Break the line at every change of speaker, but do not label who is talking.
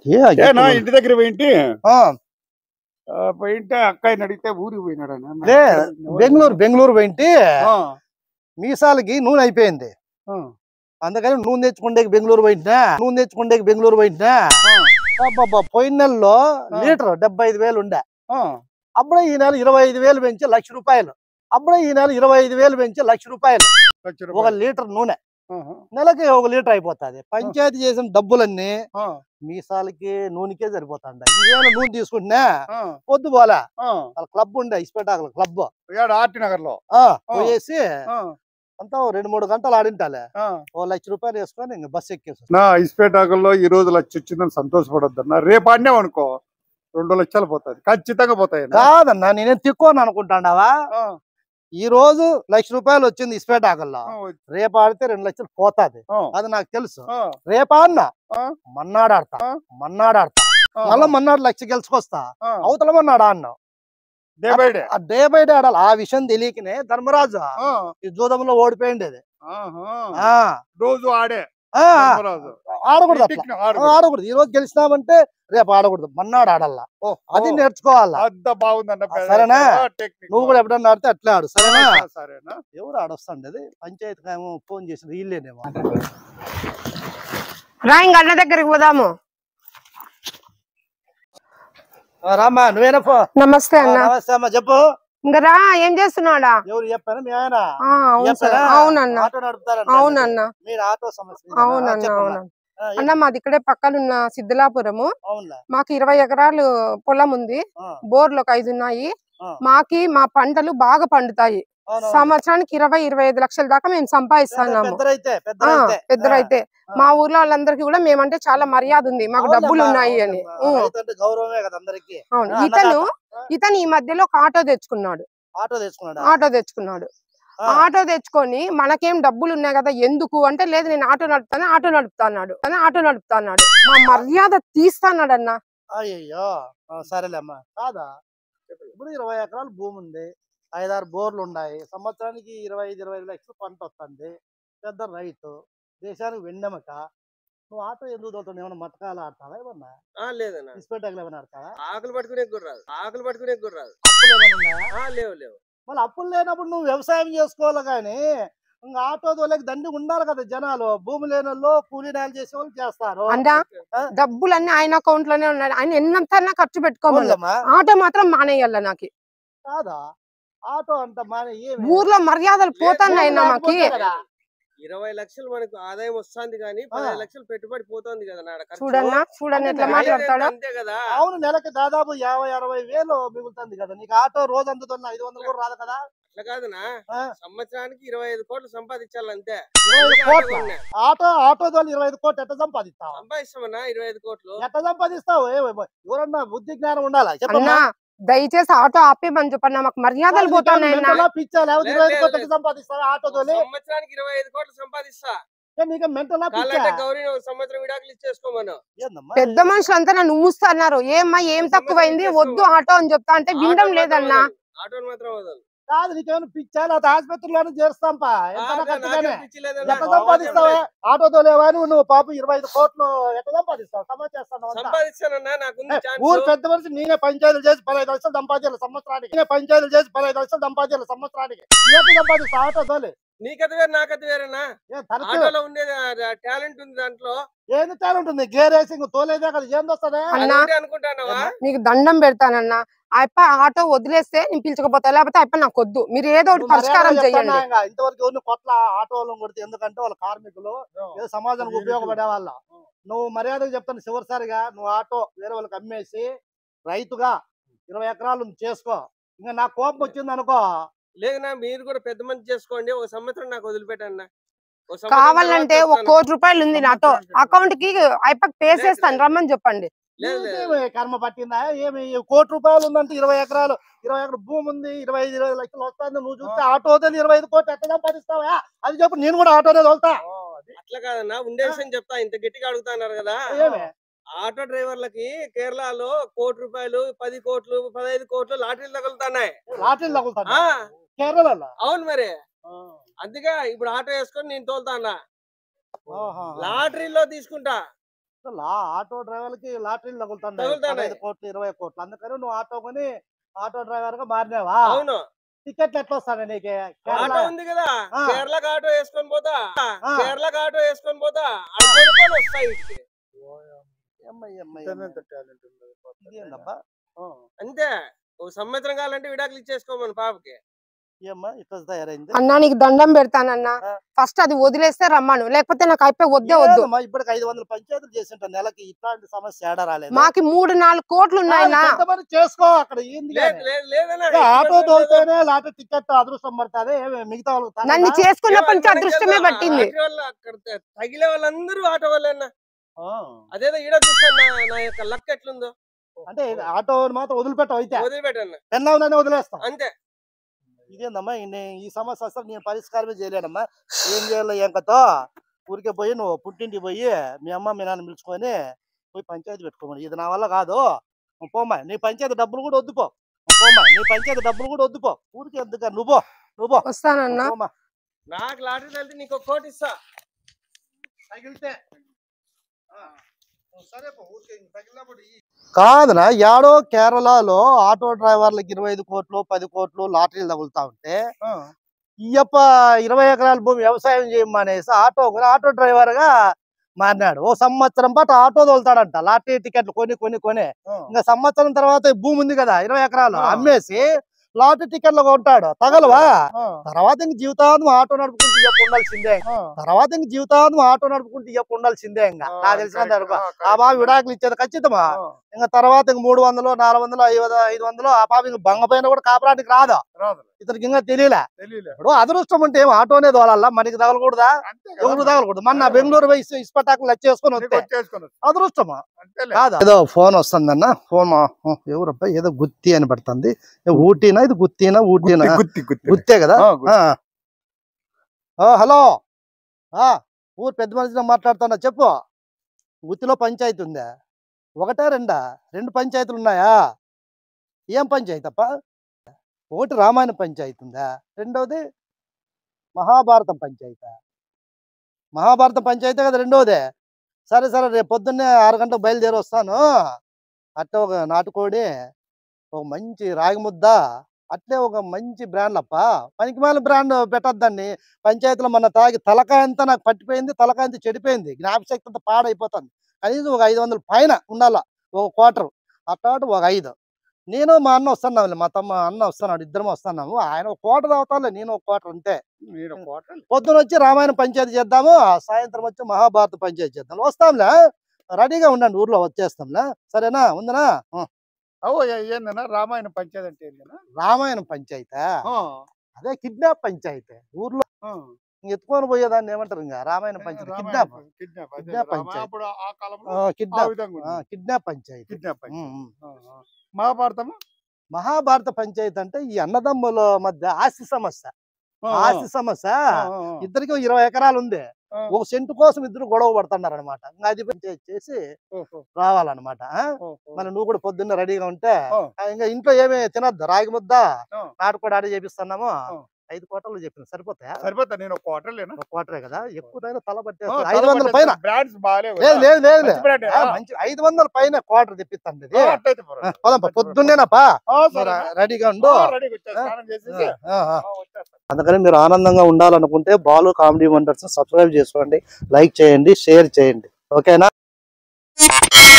ఏ ఆ
ఏ
గిట్టు
నా
ఉంది.
ఇంటి దగ్గర పోయింటి
ఆ,
ఆ, పోయింటే అక్కయ్యని అడిగితే ఊరికి పోయినాడు అని
లే బెంగళూరు బెంగళూరు పోయింటి
ఆ,
మీసాలకి నూనె అయిపోయింది
ఆ,
అందుకని నూనె తెచ్చుకుండేకి బెంగళూరు పోయింటినా నూనె తెచ్చుకుండేకి బెంగళూరు పోయింటినా అబ్బబ్బా, పోయిన నెలలో
ఆ.
లీటర్ డెబ్బై ఐదు వేలు ఉండే
ఆ,
అప్పుడే ఈ నెల ఇరవై ఐదు వేలు పెంచి లక్ష రూపాయలు అప్పుడే ఈ నెల ఇరవై ఐదు వేలు పెంచి లక్ష రూపాయలు
లక్ష
ఒక
రూపాయలు.
లీటర్ నూనె
ఆహా,
నెలకి ఒక లీటర్ అయిపోతుంది పంచాయతీ చేసిన డబ్బులన్నీ
ఆ,
మీసాలకి నూనెకే సరిపోతాండ ఇదేమైనా నూనె తీసుకుంటున్నా
ఆ,
పొద్దు పోలే
ఆ.
వాళ్ళ క్లబ్ ఉండే ఇస్పెటాకుల క్లబ్
ఏడ ఆర్టీ నగర్ లో
పోయేసి
ఆ,
అంతా ఓ రెండు మూడు గంటలు ఆడింటాలే
ఆ.
ఓ లక్ష రూపాయలు వేసుకొని ఇంక బస్ ఎక్కేసి
నా ఇస్పేటాకుల్లో ఈ రోజు లక్ష వచ్చిందని సంతోషపడొద్దన్న రేపు ఆడినాం అనుకో రెండు లక్షలు పోతాయి ఖచ్చితంగా పోతాయి అన్న.
కాదన్నా నేనేం తిక్కోని అనుకుంటాండావా
ఆ,
ఈ రోజు లక్ష రూపాయలు వచ్చింది ఇస్పెటాకుల్లో
ఆ,
రేపు ఆడితే రెండు లక్షలు పోతాది
ఆ,
అది నాకు తెలుసు
ఆ,
రేపా అన్న
ఆ.
మన్నాడు ఆడతా
ఆ.
మన్నాడు ఆడతా
ఆ,
మళ్ళా మన్నాడు లక్ష గెలుచుకొస్తా
ఆ,
అవతల మన్నాడు అన్నావు
డే బై డే
ఆ డే బై డే ఆడాలి ఆ విషయం తెలియకనే ధర్మరాజు
ఆ,
ఈ జూదంలో ఓడిపోయిండేది
ఆహా.
ఆ
రోజు ఆడే
ఆ,
ధర్మరాజు.
ఆడకూడదు అట్లా
టిక్ను
ఆ,
ఆడకూడదు.
ఆడకూడదు ఈ రోజు గెలిచినామంటే రేపు ఆడకూడదు మన్నాడు ఆడాలా
ఓ,
అది
ఓ,
నేర్చుకోవాలా
అంత బాగుందన్న
ఆ, సరేనా?
ఆ, టెక్నిక్
నువ్వు కూడా ఎప్పుడన్నా ఆడితే అట్లే ఆడు సరేనా
ఆ, సరేనా
ఎవరు ఆడొస్తాండేది పంచాయతీ ఏమో ఫోన్ చేసింది వీళ్ళేనేమో
రా ఇంక అన్న దగ్గరికి పోదాము
ఆ, రామ్మా నువ్వేనా ఫో
నమస్తే
ఆ,
అన్న
నమస్తే అమ్మా చెప్పు
ఇంక రా ఏం చేస్తున్నాడా
ఎవరు చెప్పాను మీ ఆయన
ఆ, అవును సార్
చెప్పారా?
అవునన్న
ఆటో నడుపుతారంట
అవునన్న
మీరు ఆటో సమస్య మీదేనా?
అవునన్న
చెప్పమ్మా.
అవునన్న
ఆ,
అన్న మాది ఇక్కడే పక్కనున్న సిద్ధలాపురము
అవునులే
మాకు ఇరవై ఎకరాలు పొలం ఉంది
ఆ,
బోర్లు ఒక ఐదు ఉన్నాయి
ఆ.
మాకి మా పంటలు బాగా పండుతాయి
అవునవును.
సంవత్సరానికి ఇరవై ఇరవై ఐదు లక్షల దాకా మేము సంపాదిస్తున్నాము
పెద్దరైతే
ఆ,
పెద్దరైతే
పెద్దరైతే
ఆ.
మా ఊర్లో వాళ్ళందరికీ కూడా మేమంటే చాలా మర్యాద ఉంది మాకు
అవునమ్మా,
డబ్బులు ఉన్నాయి అని
అవునమ్మా.
ఉం.
రైతు అంటే గౌరవమే కదా అందరికి
అవును
ఆ,
ఇతను
అన్నదాత.
ఇతను ఈ మధ్యలో ఒక ఆటో తెచ్చుకున్నాడు
ఆటో తెచ్చుకున్నాడా
ఆటో తెచ్చుకున్నాడు
ఆ,
ఆటో తెచ్చుకొని మనకేం డబ్బులు ఉన్నాయి కదా ఎందుకు అంటే లేదు నేను ఆటో నడుపుతాను ఆటో నడుపుతా అన్నాడు కానీ ఆటో నడుపుతా అన్నాడు మా మర్యాద తీస్తాన్నాడు అన్న
అయ్యయ్యో ఆ, సరేలే అమ్మా కాదా ఇప్పుడు ఇరవై ఎకరాలు భూమి ఉంది ఐదారు బోర్లు ఉన్నాయి సంవత్సరానికి ఇరవై ఐదు ఇరవై ఐదు లక్షలు పంట వస్తుంది పెద్ద రైతు దేశానికి వెన్నెమక నువ్వు ఆటో ఎందుకు తోలుతావు ఏమైనా మటకాలు ఆడతావా ఏమన్నా
ఆ లేదన్న
ఇస్పెట్టాకులు ఏమైనా ఆడతావా
ఆకులు పట్టుకునే రాదు ఆకులు పట్టుకునే రాదు
అప్పులు ఏమైనా ఉన్నాయా
ఆ లేవు లేవు
మళ్ళీ అప్పులు లేనప్పుడు నువ్వు వ్యవసాయం చేసుకోవాలి కానీ ఇంకా ఆటో తోలేకి దండి ఉండాలి కదా జనాలు భూమి లేని వాళ్ళు కూలీ నాలు చేసే వాళ్ళు చేస్తారు
అన్నా
ఆ?
డబ్బులన్నీ ఆయన అకౌంట్ లోనే ఉన్నాయి ఆయన ఎన్నంతైనా ఖర్చు పెట్టుకోమన్నా
అవునమ్మా.
ఆటో మాత్రం మానేయాల నాకు
కాదా ఆటో అంత మానే ఏమి
ఊర్లో మర్యాదలు పోతున్నాయి అన్న మాకి
లేకపోతే కదా.
ఇరవై లక్షలు మనకు ఆదాయం వస్తుంది కానీ పదిహేను లక్షలు పెట్టుబడి పోతుంది కదా నాడ ఖర్చు.
చూడన్నా చూడన్నా ఎట్లా
అంటే
మాట్లాడతాడో
అంతే కదా
అవును నెలకి దాదాపు యాభై అరవై వేలు మిగులుతుంది కదా నీకు ఆటో రోజు అందుతున్న ఐదు వందలు కూడా రాదు కదా
అట్లా కాదునా
ఆ.
సంవత్సరానికి ఇరవై ఐదు కోట్లు సంపాదించాలి అంతే
ఇరవై ఐదు
అందుకే
కోట్ల
ఆటో కొన్నా.
ఆటో ఆటో తోలి ఇరవై ఐదు కోట్లు ఎట్ట సంపాదిస్తావు
సంపాదిస్తామన్నా ఇరవై ఐదు కోట్లు
ఎట్ట సంపాదిస్తావు ఏ- ఎవరన్నా బుద్ధి జ్ఞానం ఉండాలా
అన్నా
చెప్పమ్మా
దయచేసి ఆటో ఆపేమని చెప్పన్నా మాకు మర్యాదలు పోతున్నాయి అన్న
మెంటలా పిచ్చా లేకపోతే
లేదు,
ఇరవై ఐదు
లేదు,
కోట్లు
లేదు.
ఎట్ట సంపాదిస్తావు ఆటో తోలి
సంవత్సరానికి ఇరవై ఐదు కోట్లు సంపాదిస్తా
ఏ నీకు మెంటలా పిచ్చా
కావాలంటే గౌరీ ఒక సంవత్సరం విడాకులు ఇచ్చేసుకోమను
ఏందమ్మా
పెద్ద మనుషులంతా నన్ను ఉమ్ముస్తున్నారు ఏమ్మా ఏం తక్కువైంది వద్దు ఆటో అని చెప్తా అంటే వినడం
ఆటోలు మాత్రం
లేదన్నా
వదలు. ఆటోలు మాత్రం వదలు
కాదు నీకేమైనా పిచ్చా లేకపోతే ఆసుపత్రిలోనే చేస్తాంపా ఎంత
ఆగా,
ఖర్చుగానే
నాకేం పిచ్చి లేదన్నా.
ఎట్ట సంపాదిస్తావా ఆటో తోలేవా నువ్వు నువ్వు పాప ఇరవై ఐదు కోట్లు ఎట్ట సంపాదిస్తావు సమాజ్ చేస్తాను అంతా
సంపాదిస్తానన్నా నాకుంది ఛాన్స్
ఊరు పెద్ద మనిషి నేనే పంచాయతీలు చేసి పదహైదు లక్షలు సంపాదించాలి సంవత్సరానికి నేనే పంచాయతీలు చేసి పదహైదు లక్షలు సంపాదించాలి సంవత్సరానికి ఏటి సంపాదిస్తా ఆటో తోలి
నీ కథ వేరు నా కథ వేరేనా
ఏ తరచు
ఆటోలో ఉండేది టాలెంట్ ఉంది దాంట్లో
ఏంది తేడా ఉంటుంది గేర్ రేసింగ్ తోలేదే కదా ఏంది వస్తుంది
అన్నా
అదే అనుకుంటానవా
మీకు దండం పెడతానన్నా ఆ అప్ప ఆటో వదిలేస్తే నేను పిలుచుకుపోతా లేకపోతే ఆ అప్ప నాకు వద్దు మీరు ఏదో ఒకటి పరిష్కారం చేయండి
ఇంతవరకు ఎవరిని కొట్ల ఆటో వాళ్ళని కొడితే ఎందుకంటే వాళ్ళ కార్మికులు ఏదో సమాజానికి ఉపయోగపడే వాళ్ళ నువ్వు మర్యాదగా చెప్తాను చివరిసారిగా నువ్వు ఆటో వేరే వాళ్ళకి అమ్మేసి రైతుగా ఇరవై ఎకరాలు ఉంది చేసుకో ఇంకా నాకు కోపం వచ్చింది అనుకో
లేదన్నా మీరు కూడా పెద్ద మంచి చేసుకోండి ఒక సంవత్సరం నాకు వదిలిపెట్టన్నా ఒక సంవత్సరం
కావాలంటే
తర్వాత
ఒక
వస్తాను.
కోటి రూపాయలు ఉంది నాతో అకౌంట్ కి అప్పకి పే చేస్తాను రమ్మని చెప్పండి
లేదు, లేదు.
నీకేమి కర్మ పట్టిందా ఏమి కోటి రూపాయలు ఉందంటే ఇరవై ఎకరాలు ఇరవై ఎకరాల భూమి ఉంది ఇరవై ఐదు ఇరవై లక్షలు వస్తుంది నువ్వు చూస్తే ఆటో వదిలి ఇరవై ఐదు కోట్లు ఎట్లా సంపాదిస్తావా అది చెప్పు నేను కూడా ఆటోనే తోలుతా
అట్లా కాదన్నా ఉండే విషయం చెప్తా ఇంత గట్టిగా అడుగుతున్నారు కదా
ఏమి
ఆటో డ్రైవర్లకి కేరళలో కోటి రూపాయలు పది కోట్లు పదహైదు కోట్లు లాటరీలు తగులుతున్నాయి
లాటరీలు తగులుతాడు
ఆ,
కేరళలో
అవును మరి అందుకే ఇప్పుడు ఆటో వేసుకొని నేను తోలుతా అన్నా లాటరీలో తీసుకుంటా
లా ఆటో డ్రైవర్లకి లాటరీలు తగులుతున్నాయి
తగులుతున్నాయి.
పదహైదు కోట్లు ఇరవై కోట్లు అందుకని నువ్వు ఆటో కొని ఆటో డ్రైవర్ గా మారినావా
అవును
టికెట్లు ఎట్లా వస్తాను నీకే
ఆటో ఉంది కదా
ఆ.
కేరళకి ఆటో వేసుకొని పోతా
ఆ.
కేరళకి ఆటో వేసుకొని పోతా అది కొనుక్కొని వస్తాయి ఇక్కడికి.
ఎమ్మ, ఎమ్మ,
ఇంత
ఎమ్మ.
ఎంత టాలెంట్ ఉన్నది పాపం.
ఇదేందబ్బా?
ఆ.
అంతే ఒక సంవత్సరం కావాలంటే విడాకులు ఇచ్చేసుకోమని పాపకి
ఏమ్మా ఇట్లా తయారైంది
అన్నా నీకు దండం పెడతానన్నా
ఆ.
ఫస్ట్ అది వదిలేస్తే రమ్మను లేకపోతే నాకు అయిపోయి వద్దే వద్దు
ఏదమ్మా, ఇప్పటికి ఐదు వందల పంచాయతీలు చేసింటా నెలకి ఇట్లాంటి సమస్య ఏడా రాలేదు
మాకి మూడు నాలుగు కోట్లు ఉన్నాయన్నా
ఆ, కొంతమంది చేసుకో అక్కడ ఏంది
లేదు
కానీ.
లేదు లేదన్నా
ఇక ఆటో
ఎక్కడ
తోలితేనే లాటరీ టికెట్ అదృష్టం పడుతుంది మిగతా వాళ్ళకి తగదా?
నన్ను చేసుకున్నప్పటి నుంచి
ఏమన్నా
అదృష్టమే
మనకి
పట్టింది
ఆటో వాళ్ళు అక్కడ తగిలే వాళ్ళందరూ ఆటో వాళ్ళేనా
ఆ.
అదేదో ఈడ చూస్తాను నా- నా యొక్క లక్ ఎట్లుందో
అంటే ఇది ఆటో మాత్రం వదిలిపెట్టవు అయితే
వదిలిపెట్టన్న
పెన్నావునని వదిలేస్తాం
అంతే
ఇదేందమ్మా ఈ నే- ఈ సమస్య అసలు నేను పరిష్కారమే చేయలేనమ్మా ఏం చేయాలో ఏం కథో ఊరికే పోయి నువ్వు పుట్టింటికి పోయి మీ అమ్మ మీ నాన్న పిలుచుకొని పోయి పంచాయతీ పెట్టుకోమని ఇది నా వల్ల కాదు నువ్వు పోమ్మా నీ పంచాయతీ డబ్బులు కూడా వద్దుపో నువ్వు పోమ్మా నీ పంచాయతీ డబ్బులు కూడా వద్దుపో ఊరికి ఎందుకు నువ్వు పో నువ్వు పో
వస్తానన్నా
పోమ్మా
నాకు లాటరీ తగిలితే నీకు ఒక కోటి ఇస్తా
తగిలితే కాదనా యాడో కేరళలో ఆటో డ్రైవర్లకు ఇరవై ఐదు కోట్లు పది కోట్లు లాటరీలు తగులుతా ఉంటే
ఆ.
ఈయప్ప ఇరవై ఎకరాల భూమి వ్యవసాయం చేయమనేసి ఆటో కొని ఆటో డ్రైవర్ గా మారినాడు ఓ సంవత్సరం పాటు ఆటో తోలుతాడంట లాటరీ టికెట్లు కొని కొని కొని
ఆ.
ఇంకా సంవత్సరం తర్వాత ఈ భూమి ఉంది కదా ఇరవై ఎకరాలు
ఆ.
అమ్మేసి లాటరీ టికెట్లు కొంటాడు తగలవా
ఆ.
తర్వాత ఇంక జీవితాంతం ఆటో నడుపుకుంటూ ఇయ్యప్ప ఉండాల్సిందే
ఆ.
తర్వాత ఇంక జీవితాంతం ఆటో నడుపుకుంటూ ఇయ్యప్ప ఉండాల్సిందే ఇంకా
ఆ,
నాకు తెలిసినంత
correct.
వరకు
ఆ,
ఆ
correct.
బాబు విడాకులు ఇచ్చేది ఖచ్చితమా
ఆ.
ఇంకా తర్వాత ఇంక మూడు వందలు నాలుగు వందలు ఐదు వందలు ఐదు వందలు ఆ పాప ఇంక బంగ పైన కూడా కాపరానికి రాదు
రాదులే.
ఇతనికి ఇంకా తెలియలే
తెలీలే.
ఇప్పుడు అదృష్టం ఉంటే ఏం ఆటోనే తోలాలా మనకి తగలకూడదా
అంతే కదా
ఎవరు
మరి.
తగలకూడదు మొన్న బెంగళూరు పోయి ఇసు- ఇసుపటాకులు వచ్చేసుకొని
నీకు
వస్తే
వచ్చేసుకొని వస్తా.
అదృష్టమా
అంతేలే.
కాదా ఏదో ఫోన్ వస్తుందన్న ఫోన్ మా- ఓ, ఎవరబ్బా ఏదో గుత్తి అని పడుతుంది ఏ, ఊటీనా ఇది గుత్తినా ఊటీనా
గుత్తి, గుత్తి, గుత్తి.
గుత్తే కదా
ఆ, గుత్తి.
ఆ. ఆ, హలో ఆ, ఊరు పెద్ద మనిషితో మాట్లాడుతున్నా చెప్పు గుత్తిలో పంచాయతీ ఉందా ఒకటా రెండా రెండు పంచాయతీలు ఉన్నాయా ఏం పంచాయతీ అప్ప ఒకటి రామాయణ పంచాయతీ ఉందా రెండవది మహాభారతం పంచాయతీ మహాభారతం పంచాయతీ కదా రెండవది సరే సరే రేపు పొద్దున్నే ఆరు గంటలకు బయలుదేరి వస్తాను అట్టే ఒక నాటుకోడి ఒక మంచి రాగి ముద్ద అట్లే ఒక మంచి బ్రాండ్ అప్ప పనికిమాల బ్రాండ్ పెట్టద్దాన్ని పంచాయతీలో మన తాగి తలకాయ అంతా నాకు పట్టిపోయింది తలకాయ అంతా చెడిపోయింది జ్ఞాపశక్తి అంతా పాడైపోతుంది కనీసం ఒక ఐదు వందల పైన ఉండాల ఒక క్వార్టర్ అట్లాంటి ఒక ఐదు నేను మా అన్న వస్తున్నాం మా తమ్మ అన్న వస్తున్నాడు ఇద్దరం వస్తున్నాము ఆయన ఒక క్వార్టర్ అవుతాలే నేను ఒక క్వార్టర్ అంతే
మీరు కోటలు.
పొద్దున వచ్చి రామాయణ పంచాయతీ చేద్దాము సాయంత్రం వచ్చి మహాభారత పంచాయతీ చేద్దాం వస్తాంలే రెడీగా ఉండండి ఊర్లో వచ్చేస్తాంలే సరేనా ఉందనా ఆ,
అవో ఏ- ఏందన్నా రామాయణ పంచాయతీ అంటే ఏందన్నా
రామాయణ పంచాయతీ
ఆ,
అదే కిడ్నాప్ పంచాయతీ ఊర్లో
ఆ.
ఎత్తుకొని పోయేదాన్ని ఏమంటారు ఇంకా రామాయణ పంచాయతీ
రామాయణ
కిడ్నాప్
పం- కిడ్నాప్ అదే
కిడ్నాప్
రామ-
పంచాయతీ.
అప్పుడు ఆ కాలంలో
ఆ,
ఆ
కిడ్నాప్
విధంగా
ఆ,
ఉంది.
Kidnap panchayati
kidnap panchayati.
ఉమ్, ఉమ్.
ఆ, ఆ. మహాభారతము
మహాభారత పంచాయతీ అంటే ఈ అన్నదమ్ముల మధ్య ఆస్తి సమస్య
ఆ, ఆ.
ఆస్తి సమస్య
ఆ, ఆ, ఆ.
ఇద్దరికి ఇరవై ఎకరాలు ఉంది
ఆ.
ఒక సెంటు కోసం ఇద్దరు గొడవ పడుతున్నారు అనమాట అది పంచాయతీ చేసి
ఓహో,
రావాలన్నమాట ఆ?
ఓహో.
మరి నువ్వు కూడా పొద్దున్న రెడీగా ఉంటే
ఆ.
ఆ, ఇంకా ఇంట్లో ఏమి తినద్దు రాగి ముద్ద
ఆ.
నాటుకోడి ఆడ చేపిస్తున్నాము
ఆ.
ఐదు కోటలు చెప్పిన సరిపోతాయా
సరిపోతా నేను ఒక క్వార్టర్ లేనా
ఒక కోటరే కదా ఎక్కువ తల
ఆ,
పట్టేస్తా
చాలా
ఐదు వందల
పడ్డది.
పైన
బ్రాండ్స్ బాగాలేవు
లేదు
కదా.
లేదు లేదు
మంచి బ్రాండ్
ఆ, మంచి ఐదు వందల పైన క్వార్టర్ తెప్పిస్తాండి ఇది
ఆ, అట్లయితే పర్వాలేదు.
పోదాంపా
మంచి
పొద్దున్నేనప్పా
బ్రాండ్. ఆ,
మరి
సరే.
రెడీగా ఉండు
ఆ, రెడీగా వచ్చేస్తా. స్నానం చేసేసి,
ఆ, ఆ.
ఆ, వచ్చేస్తా.
అందుకని మీరు ఆనందంగా ఉండాలనుకుంటే బాలు కామెడీ వండర్స్ సబ్స్క్రైబ్ చేసుకోండి లైక్ చేయండి షేర్ చేయండి ఓకేనా